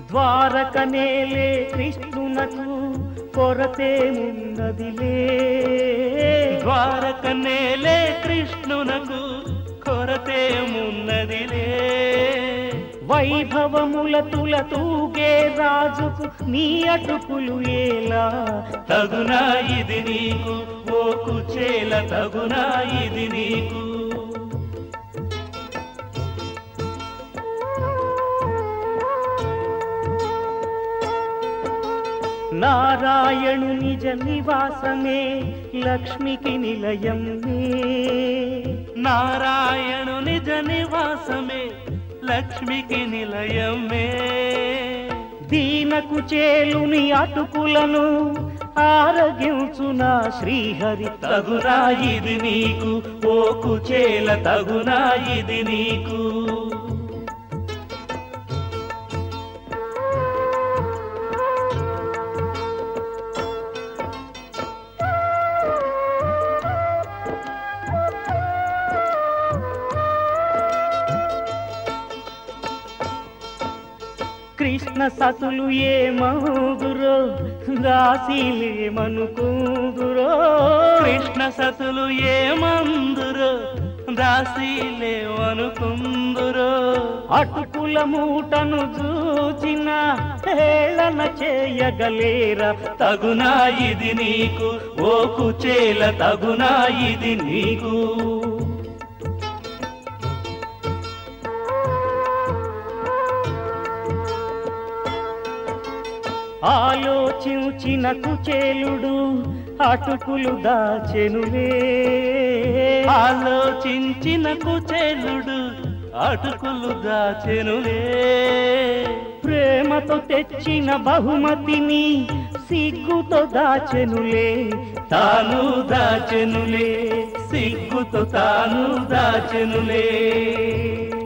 ద్వారకనేలే కృష్ణునకు కొరతేమున్నదిలే ద్వారకనేలే కృష్ణునకు కొరతేమున్నదిలే వైభవముల తుల తూగే రాజుకు నీ అటుకులు ఏలా తగునా ఇది నీకు ఓ కుచేల తగునా ఇది నీకు నారాయణు నిజ నివాసమే లక్ష్మికి నిలయమే నారాయణు నిజ నివాసమే లక్ష్మికి నిలయమే దీనకు చేలుని అటుకులను ఆరగించునా శ్రీహరి తగునా ఇది నీకు ఓ కుచేల తగునా ఇది నీకు కృష్ణ సతులు ఏమవుదురో దాసీలేమనుకుందురో కృష్ణ సతులు ఏమందురో దాసీలేమనుకుందురో అటుకుల మూటను చూచిన హేళన చేయగలేరా తగునా ఇది నీకు ఓ కుచేల తగునా ఇది నీకు ఆలోచించిన కుచేలుడు అటుకులు దాచెనులే ఆలోచించిన కుచేలుడు అటుకులు దాచెనులే ప్రేమతో తెచ్చిన బహుమతిని సిగ్గుతో దాచెనులే తాను దాచెనులే సిగ్గుతో తాను దాచెనులే